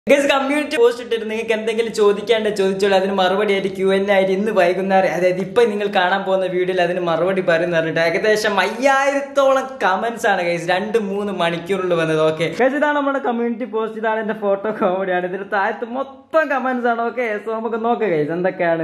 Community post ഇട്ടിട്ട് നിങ്ങൾക്ക് എന്തെങ്കിലും ചോദിക്കാണ്ട് ചോദിച്ചോളൂ അതിന് മറുപടി ആയിട്ട് ക്യു എൻ ആയിട്ട് ഇന്ന് വൈകുന്നേരം അതായത് ഇപ്പൊ നിങ്ങൾ കാണാൻ പോകുന്ന വീഡിയോയിൽ അതിന് മറുപടി പറയുന്ന പറഞ്ഞിട്ട് ഏകദേശം അയ്യായിരത്തോളം കമന്റ്സ് ആണ് ഗൈസ് രണ്ട് മൂന്ന് മണിക്കൂറിൽ വന്നത് ഓക്കെ ഇതാണ് നമ്മുടെ കമ്മ്യൂണിറ്റി പോസ്റ്റ് ഇതാണ് എന്റെ ഫോട്ടോ കോമഡിയാണ് ഇതിന് താഴത്ത് മൊത്തം കമന്റ്സ് ആണ് ഓക്കെ സോ നമുക്ക് നോക്കാം ഗൈസ് എന്തൊക്കെയാണ്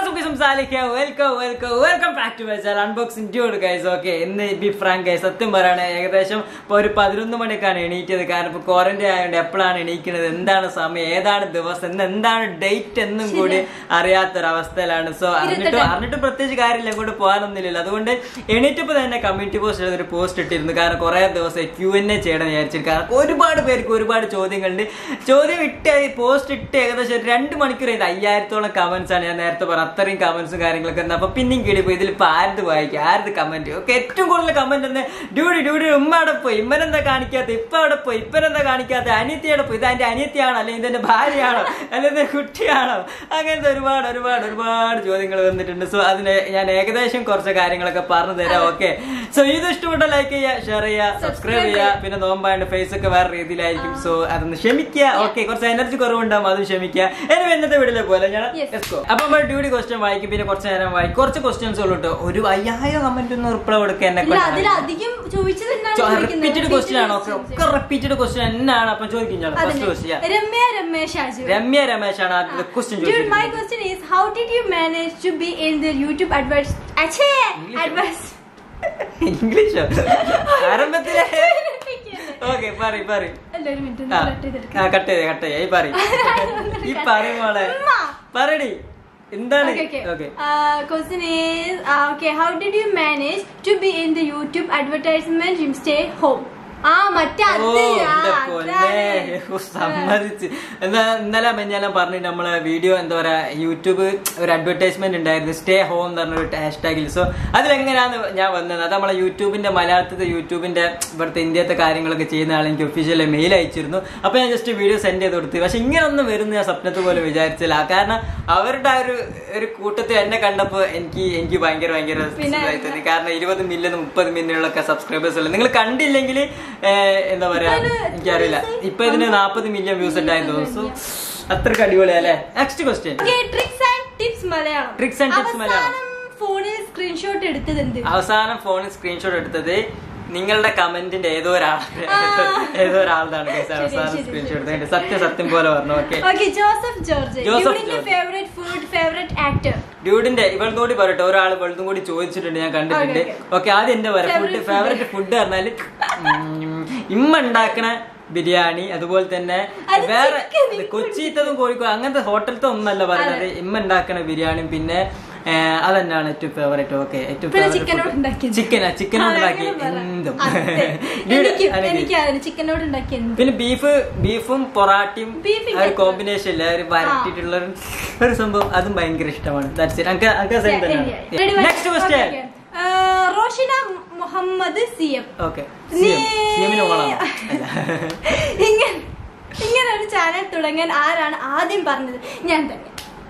welcome welcome welcome back to my channel unboxing dude guys okay ഇന്ന് ബി ഫ്രാങ്ക് ഗൈസ് സത്യം പറയാണ് ഏകദേശം ഇപ്പൊ ഒരു പതിനൊന്ന് മണിക്കാണ് എണീറ്റത് കാരണം ഇപ്പൊ ക്വാറന്റൈൻ ആയതുകൊണ്ട് എപ്പോഴാണ് എണീക്കുന്നത് എന്താണ് സമയം ഏതാണ് ദിവസം ഇന്ന് എന്താണ് ഡേറ്റ് എന്നും കൂടി അറിയാത്തൊരവസ്ഥയിലാണ് സോ അറിഞ്ഞിട്ട് അറിഞ്ഞിട്ട് പ്രത്യേകിച്ച് കാര്യമില്ല ഇങ്ങോട്ട് പോകാനൊന്നുമില്ലല്ലോ അതുകൊണ്ട് എണീറ്റപ്പോ തന്നെ കമ്മ്യൂണിറ്റി പോസ്റ്റ് ഒരു പോസ്റ്റ് ഇട്ടിരുന്നു കാരണം കുറെ ദിവസം ക്യു എൻ എ ചെയ്യണം വിചാരിച്ചു കാരണം ഒരുപാട് പേർക്ക് ഒരുപാട് ചോദ്യങ്ങളുണ്ട് ചോദ്യം ഇട്ട് പോസ്റ്റ് ഇട്ട് ഏകദേശം ഒരു രണ്ട് മണിക്കൂർ ഇത് അയ്യായിരത്തോളം കമന്റ്സ് ആണ് ഞാൻ നേരത്തെ പറഞ്ഞ അത്രയും കമന്റ്സും കാര്യങ്ങളൊക്കെ ഉണ്ട് അപ്പൊ പിന്നെയും കിടി പോയി ഇതിലിപ്പോ ആരത് വായിക്കും ആരത് കമന്റ് ഒക്കെ ഏറ്റവും കൂടുതൽ കമന്റ് തന്നെ ഡ്യൂഡി ഡ്യൂഡി ഉമ്മ അവിടെ പോയി ഇമ്മനെന്താ കാണിക്കാത്ത ഇപ്പൊ അവിടെ പോയി ഇപ്പനെന്താ കാണിക്കാത്ത അനിയത്തിയുടെ പോയി ഇത് എന്റെ അനിയത്തിയാണോ അല്ലെങ്കിൽ ഇതെന്റെ ഭാര്യയാണോ അല്ലെങ്കിൽ കുട്ടിയാണോ അങ്ങനത്തെ ഒരുപാട് ഒരുപാട് ഒരുപാട് ചോദ്യങ്ങൾ വന്നിട്ടുണ്ട് സോ അതിന് ഞാൻ ഏകദേശം കുറച്ച് കാര്യങ്ങളൊക്കെ പറഞ്ഞു തരാം ഓക്കെ സോ ഇത് ഇഷ്ടപ്പെട്ട ലൈക്ക് ചെയ്യുക ഷെയർ ചെയ്യുക സബ്സ്ക്രൈബ് ചെയ്യുക പിന്നെ നോമ്പാണ്ട് ഫേസ് ഒക്കെ വേറെ രീതിയിലായിരിക്കും സോ അതൊന്ന് ക്ഷമിക്കുക ഓക്കെ കുറച്ച് എനർജി കുറവുണ്ടാവും അതും ക്ഷമിക്കുക എനിക്ക് ഇന്നത്തെ വീട്ടിലെ പോലെ ഞാൻ let's go. അപ്പൊ നമ്മൾ ഡ്യൂട്ടി ക്വസ്റ്റ്യൻ വായിക്കും പിന്നെ കുറച്ച് നേരം വായിക്കും കുറച്ച് ക്വസ്റ്റ്യൻസ് ഉള്ളൂ കേട്ടോ ഒരു അയ്യായിരം കമന്റ് ഒന്നും റിപ്ലൈ കൊടുക്കുക എന്നെ ഇല്ല അതിലധികം ചോദിച്ചത് എന്നാണ് ചോദിക്കുന്നത്? റിപ്പീറ്റഡ് ക്വസ്റ്റ്യൻ ആണ് ഓക്കെ ഒക്കെ റിപ്പീറ്റഡ് ക്വസ്റ്റ്യൻ എന്നാണ് അപ്പൊ ചോദിക്കും ഞാൻ ഫസ്റ്റ് അതിന് ക്വസ്റ്റ്യൻ രമ്യ രമേശ് ആജു രമ്യ രമേശ് ആണ് ആദ്യത്തെ ക്വസ്റ്റ്യൻ Dude, my ചോദിച്ചത് question is, how did you manage to be in the YouTube adverts? Achhe, adverts. ഇംഗ്ലീഷോ ആരംഭത്തിലെ ഓക്കെ പറയും പറയും അല്ല, ഒരു minute, ആ ഒന്ന് cut ചെയ്തെടുക്കാം. കട്ട് ചെയ്ത് കട്ട് ചെയ്യ ഈ പറയും ഈ പറയും മോളെ ഉമ്മ. പറയടി എന്താണ് Okay, okay. Okay Uh, question is, uh, okay, how did you manage to be in the YouTube advertisement and stay home? ആ മറ്റേ അത് ഓ ആ, എന്റെ പൊന്നെ അതാണ്. ഓ, സമ്മതിച്ച് എന്താ ഇന്നലെ ഞാൻ പറഞ്ഞിട്ട് നമ്മളെ വീഡിയോ എന്താ പറയാ യൂട്യൂബ് ഒരു അഡ്വർടൈസ്മെന്റ് ഉണ്ടായിരുന്നു സ്റ്റേ ഹോം എന്ന് പറഞ്ഞ ഒരു ഹാഷ്ടാഗിൽ സോ അതിലെങ്ങനെയാണ് ഞാൻ വന്നത് അത് നമ്മളെ യൂട്യൂബിന്റെ മലയാളത്തിലെ യൂട്യൂബിന്റെ ഇവിടുത്തെ ഇന്ത്യത്തെ കാര്യങ്ങളൊക്കെ ചെയ്യുന്ന ആൾ എനിക്ക് ഒഫീഷ്യലി മെയിൽ അയച്ചിരുന്നു അപ്പൊ ഞാൻ ജസ്റ്റ് വീഡിയോ സെൻഡ് ചെയ്ത് കൊടുത്തു പക്ഷെ ഇങ്ങനെ ഒന്നും വരുന്ന ഞാൻ സ്വപ്നത്തിൽ പോലും വിചാരിച്ചില്ല കാരണം അവരുടെ ആ ഒരു ഒരു കൂട്ടത്തിൽ എന്നെ കണ്ടപ്പോ എനിക്ക് എനിക്ക് ഭയങ്കര ഭയങ്കര പിന്നെ ഇതായി തോന്നി കാരണം ഇരുപത് മില്യൺ മുപ്പത് മില്യണിലൊക്കെ സബ്സ്ക്രൈബേഴ്സ് ഉള്ളത് നിങ്ങൾ കണ്ടില്ലെങ്കിൽ എന്താ പറയാ ഇപ്പൊ ഇതിന് എനിക്കറിയില്ല ഇപ്പൊ ഇതിന് നാപ്പത് മില്യൺ വ്യൂസ് ഉണ്ടായെന്ന് തോന്നുന്നു So, അത്രക്ക് അടിപൊളിയാ അല്ലേ next question Okay, tricks and tips Malayalam Tricks and tips Malayalam. അവസാനം ഫോണിൽ സ്ക്രീൻഷോട്ട് എടുത്തത് എന്ത് അവസാനം ഫോണിൽ സ്ക്രീൻഷോട്ട് എടുത്തത് നിങ്ങളുടെ കമന്റിന്റെ ഏതോ ഒരാൾ ഏതോ ഒരാളാണ് guys അവസാനം ശരി, സ്ക്രീൻഷോട്ട് എടുത്തത് സത്യം സത്യം പോലെ പറഞ്ഞു okay okay Joseph George Joseph ഡ്യൂഡിന്റെ George. Favourite food favourite actor ഡ്യൂഡിന്റെ ഇവളും കൂടി പറയട്ടെ ഒരാൾ ഇവളും കൂടി ചോദിച്ചിട്ടുണ്ട് ഞാൻ കണ്ടിട്ടുണ്ട് Okay, ഓക്കെ ആദ്യം എന്റെ പറയാം food Favorite food. Favourite food പറഞ്ഞാല് ഉം, ഇമ്മ ഉണ്ടാക്കണ ബിരിയാണി അതുപോലെ തന്നെ അത് വേറെ chicken, ഇത് കൊച്ചിത്തതും കോഴിക്കോട് അങ്ങനത്തെ ഹോട്ടലത്തെ ഒന്നല്ല പറയുന്നത് ഇമ്മ ഉണ്ടാക്കണ ബിരിയാണിയും പിന്നെ ഏ, അതന്നെയാണ് ഏറ്റവും ഫേവറേറ്റ് ഓക്കെ ഏറ്റവും പിന്നെ ചിക്കനോട് ഉണ്ടാക്കിയത്. ചിക്കൻ ചിക്കൻ ആ, ഉണ്ടാക്കി അങ്ങനെ പറ. എന്തും അതെ. ഡ്യൂഡ്, എനിക്ക് അനഘി. എനിക്ക് അതിന് ചിക്കനോട് ഉണ്ടാക്കിയ എന്ത് പിന്നെ ബീഫ് ബീഫും പൊറാട്ടയും Beef ആ ഒരു ഇങ്ങനെ- കോമ്പിനേഷൻ ഇല്ല ഒരു വരട്ടിട്ടുള്ള ഒരു- ഒരു സംഭവം അതും ഭയങ്കര ഇഷ്ടമാണ് That's it. അനക്ക് അനക്ക് സെയിം തന്നെയാണ് next question Roshina Muhammad C M okay C M C എമ്മിന് ഓളാണ് ഇങ്ങനെ ഇങ്ങനെ ഒരു ചാനൽ തുടങ്ങാൻ ആരാണ് ആദ്യം പറഞ്ഞത് ഞാൻ തന്നെ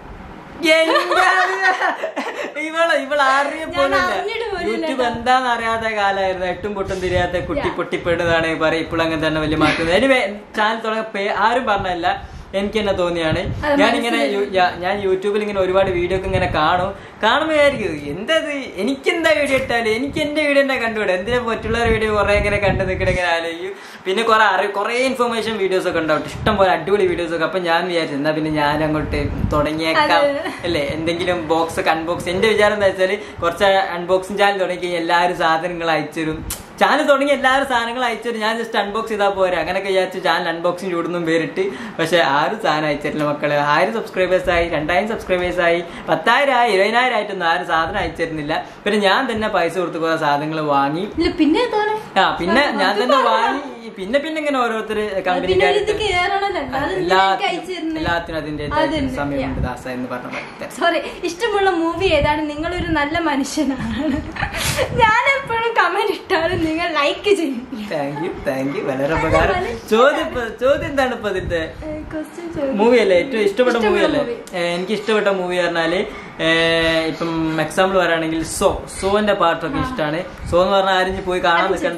ഇവള് ഇവള് അറിയ ഞാൻ അറിഞ്ഞിട്ട് പോലില്ല പോലുമില്ല. യൂട്യൂബ് എന്താന്ന് അറിയാത്ത കാലായിരുന്നു എട്ടും പൊട്ടും തിരിയാത്ത കുട്ടി Yeah. പൊട്ടിപ്പെടുന്നതാണ് പറയും ഇപ്പോൾ അങ്ങനെ തന്നെ വലിയ മാറ്റം എനിവേ ചാനൽ തുടങ്ങ ആരും പറഞ്ഞല്ല എനിക്ക് തന്നെ തോന്നിയാണ് അത് ഞാൻ ഇങ്ങനെ മനസ്സിലായി. ഞാൻ യൂട്യൂബിൽ ഇങ്ങനെ ഒരുപാട് വീഡിയോ ഒക്കെ ഇങ്ങനെ കാണും കാണുമ്പോൾ വിചാരിക്കും എന്തത് എനിക്കെന്താ വീഡിയോ ഇട്ടാലും എനിക്ക് എന്റെ വീഡിയോ തന്നെ കണ്ടുകൂടെ എന്തിനാ മറ്റുള്ളവർ വീഡിയോ കുറെ ഇങ്ങനെ കണ്ടു നിൽക്കണ ഇങ്ങനെ ആലോചിക്കും പിന്നെ കുറെ അറി കുറെ ഇൻഫർമേഷൻ വീഡിയോസ് ഒക്കെ ഉണ്ടാവും ഇഷ്ടം പോലെ അടിപൊളി വീഡിയോസ് ഒക്കെ അപ്പൊ ഞാൻ വിചാരിച്ചു എന്നാ പിന്നെ ഞാൻ അങ്ങോട്ട് തുടങ്ങിയേക്കാം അതെ. അല്ലേ എന്തെങ്കിലും ബോക്സ് ഒക്കെ അൺബോക്സ് എന്റെ വിചാരം എന്താ വെച്ചാല് കുറച്ച് അൺബോക്സിങ് ചാനൽ തുടങ്ങി കഴിഞ്ഞാൽ എല്ലാവരും സാധനങ്ങൾ അയച്ചുതരും ചാനൽ തുടങ്ങി എല്ലാവരും സാധനങ്ങൾ അയച്ചുതരും ഞാൻ ജസ്റ്റ് അൺബോക്സ് ചെയ്താൽ പോരെ അങ്ങനെയൊക്കെ വിചാരിച്ചു ചാനൽ അൺബോക്സിങ് ചൂടുന്നും പേരിട്ട് പക്ഷെ ആരും സാധനം അയച്ചിട്ടില്ല മക്കള് ആയിരം സബ്സ്ക്രൈബേഴ്സ് ആയി രണ്ടായിരം സബ്സ്ക്രൈബേഴ്സ് ആയി പത്തായിരം ആയി ഇരുപതിനായിരം ആയിട്ടൊന്നും ആരും സാധനം അയച്ചിരുന്നില്ല പിന്നെ ഞാൻ തന്നെ പൈസ കൊടുത്ത് കുറെ സാധനങ്ങൾ വാങ്ങി ഇല്ല പിന്നെ തോന്നെ ആ പിന്നെ ഞാൻ തന്നെ വാങ്ങി പിന്നെ പിന്നെ ഇങ്ങനെ ഓരോരുത്തർ പിന്നെ ഒരു ഇത് കേറണല്ലോ അത് നിങ്ങൾക്ക് അയച്ചു എല്ലാത്തിനും തരുന്നത് എല്ലാത്തിനും അതിന്റെ അതന്നെ, സമയമുണ്ട് ദാസ എന്ന് പറഞ്ഞ പോലെ സോറി ഇഷ്ടമുള്ള മൂവി ഏതാണ് നിങ്ങളൊരു നല്ല മനുഷ്യനാണ് ഞാൻ എപ്പോഴും കമന്റ് ഇട്ടാലും നിങ്ങൾ ലൈക്ക് ചെയ്യും താങ്ക് യു താങ്ക് യു വളരെ ഉപകാരം ചോദ്യം ഇപ്പൊ- ചോദ്യം എന്താണ് ഇപ്പൊ അതിന്റെ ക്വസ്റ്റ്യൻ ചോദിക്കും മൂവി അല്ലേ ഏറ്റവും ഇഷ്ടപ്പെട്ട ഇഷ്ടപ്പെട്ട മൂവി അല്ലേ movie. ഏഹ് എനിക്ക് ഇഷ്ടപ്പെട്ട മൂവി പറഞ്ഞാല് ഏഹ് ഇപ്പം എക്സാമ്പിൾ പറയുകയാണെങ്കിൽ സോ സോന്റെ പാട്ടൊക്കെ ഇഷ്ടമാണ് സോ എന്ന് പറഞ്ഞാൽ ആരും ഇനി പോയി കാണാൻ നിൽക്കണ്ട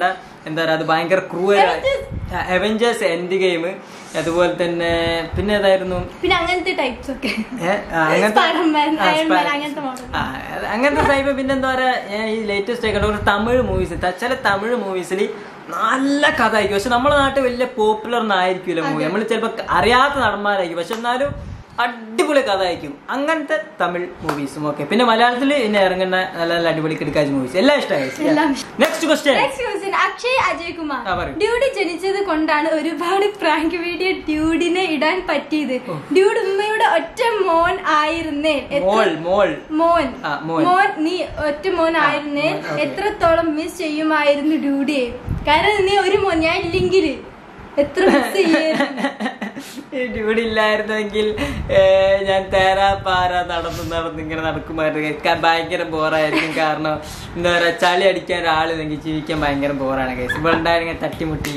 എന്താ പറയുക അത് ഭയങ്കര ക്രൂവൽ അവഞ്ചേഴ്സ് എൻഡ് ഗെയിം അതുപോലെ തന്നെ പിന്നെ ഏതായിരുന്നു പിന്നെ അങ്ങനത്തെ ടൈപ്സ് ഒക്കെ ഏ, ആ, അങ്ങനത്തെ Spider-Man, ആ, Iron Man, Spider- അങ്ങനത്തെ model. ആ, അത് അങ്ങനത്തെ ടൈപ്പ് പിന്നെ എന്താ പറയാ ഞാൻ ഈ ലേറ്റസ്റ്റ് ആയിട്ട് ഒരു തമിഴ് മൂവീസ് ചില തമിഴ് മൂവീസിൽ നല്ല കഥ ആയിരിക്കും പക്ഷെ നമ്മുടെ നാട്ടിൽ വലിയ പോപ്പുലർ ഒന്നും ആയിരിക്കില്ല മൂവി നമ്മൾ ചിലപ്പോൾ അറിയാത്ത നടന്മാരായിരിക്കും പക്ഷെ എന്നാലും അടിപൊളി കഥ ആയിരിക്കും അങ്ങനത്തെ തമിഴ് മൂവീസും ഓക്കെ പിന്നെ മലയാളത്തിൽ പിന്നെ ഇറങ്ങുന്ന നല്ല നല്ല അടിപൊളി കിടക്കാച്ച മൂവീസ് എല്ലാം എല്ലാം ഇഷ്ടമായി next question next question Akshay Ajay Kumar ആ, പറയൂ. ഡ്യൂഡ് ജനിച്ചത് കൊണ്ടാണ് ഒരുപാട് പ്രാങ്ക് വീഡിയോ ഡ്യൂഡിനെ ഇടാൻ പറ്റിയത് ഡ്യൂഡ് ഉമ്മയുടെ ഒറ്റ മോൻ ആയിരുന്നേ എത്ര- മോൾ മോൾ മോൻ ആ, മോൻ. മോൻ നീ ഒറ്റ മോൻ ആയിരുന്നേ മോൻ, ഓക്കേ. എത്രത്തോളം മിസ് ചെയ്യുമായിരുന്നു ഡ്യൂഡിയെ കാരണം നീ ഒരു മോൻ ഞാൻ ഇല്ലെങ്കിൽ എത്ര മിസ് ചെയ്യായിരുന്നു ഇവിടെ ഇല്ലായിരുന്നെങ്കിൽ ഏ, ഞാൻ തേരാ പാര നടന്ന് നടന്ന് ഇങ്ങനെ നടക്കുമായിരുന്നു കേൾക്കാൻ ഭയങ്കര ബോറായിരിക്കും കാരണം എന്താ പറയാ ചളി അടിക്കാൻ ഒരാളില്ലെങ്കിൽ ജീവിക്കാൻ ഭയങ്കര ബോറാണ് കേസ് ഇവിടെ ഉണ്ടായിരുന്നെങ്കിൽ തട്ടിമുട്ടി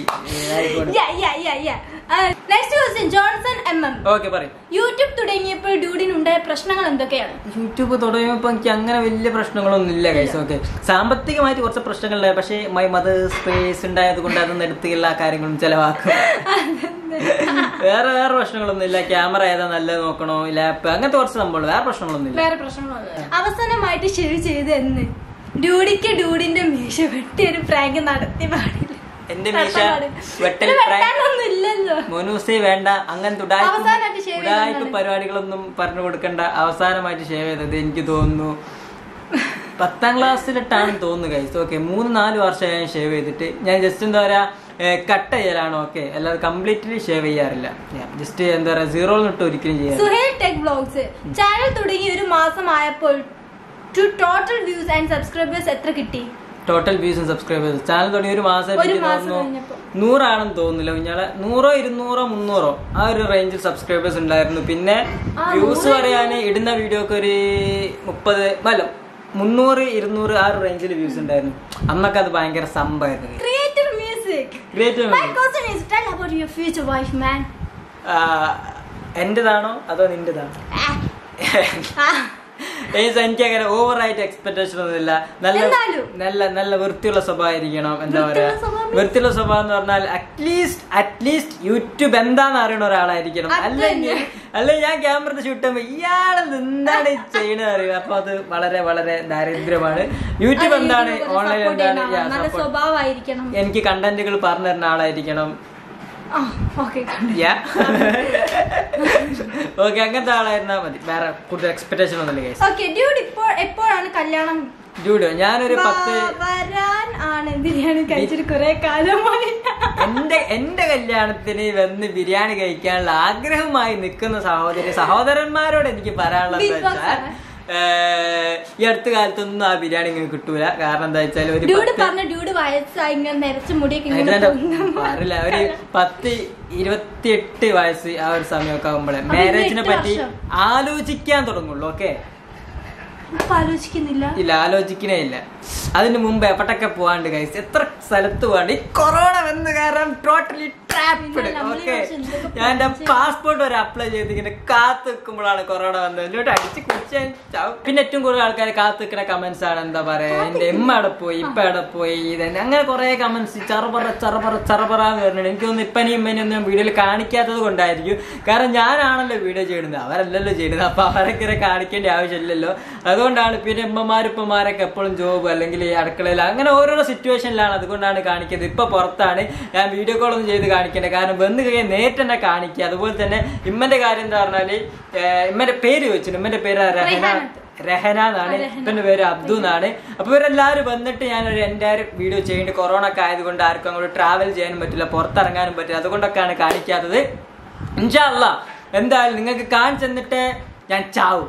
next question Johnson M M okay പറയും യൂട്യൂബ് തുടങ്ങിയപ്പോൾ ഡ്യൂഡിനുണ്ടായ പ്രശ്നങ്ങൾ എന്തൊക്കെയാണ് യൂട്യൂബ് തുടങ്ങിയപ്പോൾ എനിക്ക് അങ്ങനെ വലിയ പ്രശ്നങ്ങളൊന്നും ഇല്ല കൈസ് ഓക്കെ സാമ്പത്തികമായിട്ട് കുറച്ച് പ്രശ്നങ്ങളുണ്ടായി പക്ഷേ മൈ മദർ സ്പേസ് ഉണ്ടായത് കൊണ്ട് അതൊന്നും എടുത്ത് എല്ലാ കാര്യങ്ങളും ചെലവാക്കും വേറെ വേറെ പ്രശ്നങ്ങളൊന്നും ഇല്ല ക്യാമറ ഏതാ നല്ലത് നോക്കണോ ലാപ്പ് അങ്ങനത്തെ കുറച്ച് സംഭവങ്ങൾ വേറെ പ്രശ്നങ്ങളൊന്നും ഇല്ല വേറെ പ്രശ്നങ്ങളൊന്നും അവസാനമായിട്ട് ഷെയർ ചെയ്ത് എന്ന് ഡ്യൂഡിക്ക് ഡ്യൂഡിന്റെ മീശ വെട്ടി ഒരു പ്രാങ്ക് നടത്തി പാടില്ല എന്റെ മീശ നടത്താൻ പാടില്ല. വെട്ടൽ ഇത് പ്രാങ്ക് വെട്ടാനൊന്നും ഇല്ലല്ലോ മോനൂസേ വേണ്ട അങ്ങനത്തെ അവസാനമായിട്ട് shave ഉടായ്പ ചെയ്തതാണ്. പരിപാടികളൊന്നും പറഞ്ഞു കൊടുക്കണ്ട അവസാനമായിട്ട് ഷേവ് ചെയ്തത് എനിക്ക് തോന്നുന്നു പത്താം ക്ലാസ്സിലിട്ടാണെന്ന് തോന്നുന്നു കൈസ് ഓക്കെ മൂന്ന് നാല് വർഷം ഞാൻ ഷേവ് ചെയ്തിട്ട് ഞാൻ ജസ്റ്റ് എന്താ പറയാ കട്ട് ചെയ്യലാണ് ഓക്കെ അല്ലാതെ കംപ്ലീറ്റ്ലി ഷേവ് ചെയ്യാറില്ല ജസ്റ്റ് എന്താ പറയാ സീറോ തൊട്ട് ഒരിക്കലും ചെയ്യാറില്ല സുഹേൽ ടെക് ബ്ലോഗ്സ് ചാനൽ തുടങ്ങി ഒരു മാസം ആയപ്പോൾ to total views and subscribers എത്ര കിട്ടി ടോട്ടൽ വ്യൂസും സബ്സ്ക്രൈബേഴ്സ് ചാനൽ തുടങ്ങി ഒരു മാസം ഒരു എനിക്ക് മാസം തോന്നുന്നു കഴിഞ്ഞപ്പോ. നൂറാണെന്ന് തോന്നുന്നില്ല കുഞ്ഞാളെ നൂറോ ഇരുന്നൂറോ മുന്നൂറോ ആ ഒരു റേഞ്ചിൽ സബ്സ്ക്രൈബേഴ്സ് ഉണ്ടായിരുന്നു പിന്നെ ആ, വ്യൂസ് നൂറ് പറയാൻ ഇടുന്ന വീഡിയോക്ക് ഒരു മുപ്പത് അല്ല മുന്നൂറ് ഇരുന്നൂറ് ആ ഒരു റേഞ്ചിൽ വ്യൂസ് ഉണ്ടായിരുന്നു അന്നൊക്കെ അത് ഭയങ്കര സംഭവമായിരുന്നു creative music great My question is tell about your future wife man. എന്റേതാണോ അതോ നിന്റേതാണോ Ah. ഏസ് എനിക്ക് അങ്ങനെ ഓവറായിട്ട് എക്സ്പെക്ടേഷൻ ഒന്നുമില്ല നല്ല എന്നാലും. നല്ല നല്ല വൃത്തിയുള്ള സ്വഭാവമായിരിക്കണം എന്താ പറയാ വൃത്തിയുള്ള സ്വഭാവം means? വൃത്തിയുള്ള സ്വഭാവം എന്ന് പറഞ്ഞാൽ അറ്റ്ലീസ്റ്റ് അറ്റ്ലീസ്റ്റ് യൂട്യൂബ് എന്താന്ന് അറിയണ ഒരാളായിരിക്കണം അത് അല്ലെങ്കിൽ തന്നെ. അല്ലെങ്കിൽ ഞാൻ ക്യാമറ ഷൂട്ട് ചെയ്യുമ്പോ ഇയാളെന്ത് എന്താണ് ഈ ചെയ്യണത് അറിയുക അപ്പൊ അത് വളരെ വളരെ ദാരിദ്ര്യമാണ് യൂട്യൂബ് അത് എന്താണ് YouTube ഒക്കെ ഓൺലൈൻ support എന്താണ് ചെയ്യണം. Yeah, നല്ല support. സ്വഭാവമായിരിക്കണം എനിക്ക് കണ്ടന്റുകൾ പറഞ്ഞു തരുന്ന ആളായിരിക്കണം ഓക്കെ ഓക്കെ അങ്ങനത്തെ ആളായിരുന്നാ മതി വേറെ കൂടുതൽ എക്സ്പെക്ടേഷൻ ഒന്നുമില്ല കേസ് ഓക്കെ ഡ്യൂഡ് ഇപ്പോൾ എപ്പോഴാണ് കല്യാണം ഡ്യൂഡോ ഞാനൊരു പത്ത് വ- വരാൻ ആണ് ബിരിയാണി കഴിച്ചിട്ട് കുറെ കാലമായി എന്റെ എന്റെ കല്യാണത്തിന് വന്ന് ബിരിയാണി കഴിക്കാനുള്ള ആഗ്രഹമായി നിൽക്കുന്ന സഹോദരി സഹോദരന്മാരോട് എനിക്ക് പറയാനുള്ളത് Big എന്താ box വെച്ചാൽ ആണ്. ഏഹ്, ഈ അടുത്ത കാലത്തൊന്നും ആ ബിരിയാണി ഇങ്ങനെ കിട്ടൂല കാരണം എന്താ വെച്ചാൽ ഒരു ഡ്യൂഡ് പത്ത് പറഞ്ഞ ഡ്യൂഡ് വയസ്സായി ഇങ്ങനെ നിറച്ച് മുടിയൊക്കെ ഇങ്ങനെ ഇതിന്റെ പൊങ്ങും. അറിയില്ല ഒരു പത്ത് ഇരുപത്തിയെട്ട് വയസ്സ് ആ ഒരു സമയമൊക്കെ ആകുമ്പോഴേ മാരേജിനെ എട്ട് പറ്റി വർഷം. ആലോചിക്കാൻ തുടങ്ങുള്ളൂ ഓക്കെ ഇപ്പൊ ആലോചിക്കുന്നില്ല ഇല്ല ആലോചിക്കണേ ഇല്ല അതിന് മുമ്പ് എപ്പോഴൊക്കെ പോവാണ്ട് കൈസ് എത്ര സ്ഥലത്ത് പോവാണ്ട് ഈ കൊറോണ വന്ന് കാരണം ടോട്ടലി ട്രാപ്ഡ് പിന്നെ നമ്മള് ഓക്കെ കുറച്ച് എന്തൊക്കെ ഞാൻ എന്റെ പഠിച്ച് പാസ്പോർട്ട് വരെ അപ്ലൈ ചെയ്ത് ഇങ്ങനെ കാത്ത് നിൽക്കുമ്പോഴാണ് കൊറോണ വന്നത് എന്നിട്ട് അടിച്ച് കുടിച്ച് ഞാൻ ചാവും. പിന്നെ ഏറ്റവും കൂടുതൽ ആൾക്കാർ കാത്ത് നിൽക്കുന്ന കമന്റ്സ് ആണ് എന്താ പറയാ എന്റെ എമ്മ അവിടെ പോയി ഇപ്പൊ അവിടെ പോയി ഇതന്നെ അങ്ങനെ കുറെ കമന്റ്സ് ചറപറ ചറപറ ചറപറ എന്ന് പറഞ്ഞിട്ട് എനിക്ക് തോന്നുന്നു ഇപ്പനെയും ഇമ്മനെയും ഒന്നും വീഡിയോയിൽ കാണിക്കാത്തത് കൊണ്ടായിരിക്കും കാരണം ഞാനാണല്ലോ വീഡിയോ ചെയ്യുന്നത് അവരല്ലല്ലോ ചെയ്യുന്നത് അപ്പൊ അവരൊക്കെ ഇങ്ങനെ കാണിക്കേണ്ട ആവശ്യമില്ലല്ലോ അതുകൊണ്ടാണ് പിന്നെ ഉമ്മമാരും ഉപ്പമാരൊക്കെ എപ്പോഴും ജോബ് അല്ലെങ്കിൽ ഈ അടുക്കളയിൽ അങ്ങനെ ഓരോരോ സിറ്റുവേഷനിലാണ് അതുകൊണ്ടാണ് കാണിക്കുന്നത് ഇപ്പൊ പുറത്താണ് ഞാൻ വീഡിയോ കോൾ ഒന്നും ചെയ്ത് കാണിക്കേണ്ടത് കാരണം വന്ന് കഴിഞ്ഞാൽ നേരിട്ട് തന്നെ കാണിക്കുക അതുപോലെ തന്നെ ഇമ്മന്റെ കാര്യം എന്താ പറഞ്ഞാല് ഏഹ് ഇമ്മന്റെ പേര് ചോദിച്ചു ഇമ്മന്റെ പേര് രഹന റെഹാനത്ത്. രഹന എന്നാണ് ഇപ്പന്റെ പേര് അബ്ദു എന്നാണ് അപ്പൊ ഇവരെല്ലാവരും വന്നിട്ട് ഞാനൊരു എൻ്റെ വീഡിയോ ചെയ്യേണ്ടി കൊറോണ ഒക്കെ ആയതുകൊണ്ട് ആർക്കും അങ്ങോട്ട് ട്രാവൽ ചെയ്യാനും പറ്റില്ല പുറത്തിറങ്ങാനും പറ്റില്ല അതുകൊണ്ടൊക്കെയാണ് കാണിക്കാത്തത് ഇൻഷാല്ല എന്തായാലും നിങ്ങൾക്ക് കാണിച്ചെന്നിട്ട് ഞാൻ ചാവും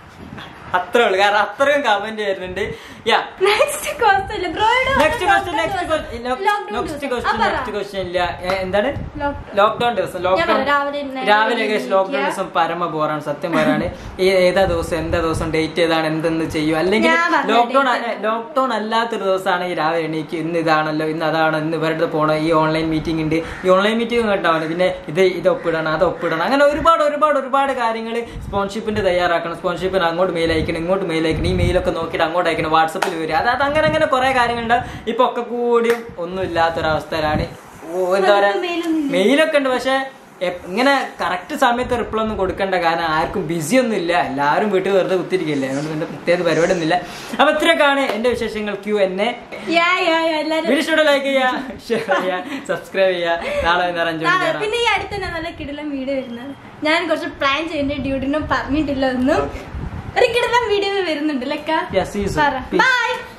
അത്രേ ഉള്ളൂ കാരണം അത്രയും കമന്റ് വരുന്നുണ്ട് യാ നെക്സ്റ്റ് ക്വസ്റ്റ്യൻ ബ്രോയുടെ next question next next question next question ഇല്ല ഏ, എന്താണ് ലോക്ക്ഡൌൺ ദിവസം ലോക്ക്ഡൌൺ ഞാൻ രാവിലെ ഇന്ന് രാവിലെ എണീക്കുക. ലോക്ക്ഡൌൺ ദിവസം പരമ ബോറാണ് സത്യം പറയാണ് ഈ ഏതാ ദിവസം എന്താ ദിവസം ഡേറ്റ് ഏതാണ് എന്തെന്ന് ചെയ്യും അല്ലെങ്കിൽ ഞാൻ പറഞ്ഞ ലോക്ക്ഡൌൺ date ലോക്ക്ഡൌൺ അല്ലാത്തൊരു ദിവസമാണ് ഈ രാവിലെ എണീക്ക് ഇന്ന് ഇതാണല്ലോ ഇന്ന് അതാണ് ഇന്ന് ഇവരുടെ പോണം ഈ ഓൺലൈൻ മീറ്റിംഗ് ഉണ്ട് ഈ ഓൺലൈൻ മീറ്റിംഗ് കേട്ടാണ് പിന്നെ ഇത് ഇത് ഒപ്പിടണം അത് ഒപ്പിടണം അങ്ങനെ ഒരുപാട് ഒരുപാട് ഒരുപാട് കാര്യങ്ങൾ സ്പോൺഷിപ്പിന്റെ തയ്യാറാക്കണം സ്പോൺഷിപ്പിന് അങ്ങോട്ട് മെയിൽ അയക്കണം ഇങ്ങോട്ട് മെയിൽ അയക്കണം ഈ മെയിലൊക്കെ നോക്കിയിട്ട് അങ്ങോട്ട് അയക്കണം വാട്സപ്പ് വാട്സപ്പിൽ വരിക അത് അത് അങ്ങനെ അങ്ങനെ കുറെ കാര്യങ്ങളുണ്ട് ഇപ്പൊ ഒക്കെ കൂടിയും ഒന്നും ഇല്ലാത്തൊരവസ്ഥയിലാണ് ഓ എന്താ പറയാ നമുക്ക് mail മെയിലൊക്കെ ഉണ്ട് പക്ഷെ എപ്- ഇങ്ങനെ കറക്റ്റ് സമയത്ത് റിപ്ലൈ ഒന്നും കൊടുക്കണ്ട കാരണം ആർക്കും ബിസി ഒന്നും ഇല്ല എല്ലാവരും വീട്ടിൽ വെറുതെ കുത്തിരിക്കില്ലേ അതുകൊണ്ട് പിന്നെ പ്രത്യേക പരിപാടി ഒന്നും ഇല്ല അപ്പൊ ഇത്രയൊക്കെയാണ് എന്റെ വിശേഷങ്ങൾ ക്യൂ എന്നെ യാ യാ യാ എല്ലാരും വീഡിയോ ഇഷ്ടപ്പെട്ട ലൈക്ക് ചെയ്യാ ഷെയർ ചെയ്യാ സബ്സ്ക്രൈബ് ചെയ്യാ നാളെ വൈകുന്നേരം അഞ്ചു നാളെ മണിക്ക് പിന്നെ ഈ അടുത്ത് തന്നെ നല്ല കിടിലം വീഡിയോ വരുന്നത് ഞാൻ കുറച്ച് പ്ലാൻ ചെയ്യേണ്ട ഡ്യൂട്ടിനും പറഞ്ഞിട്ടില്ല ഒന്നും ഒരു കിടിലം വീഡിയോ വരുന്നുണ്ട് ലക്ക Yes, see you soon. പറ Peace. ബൈ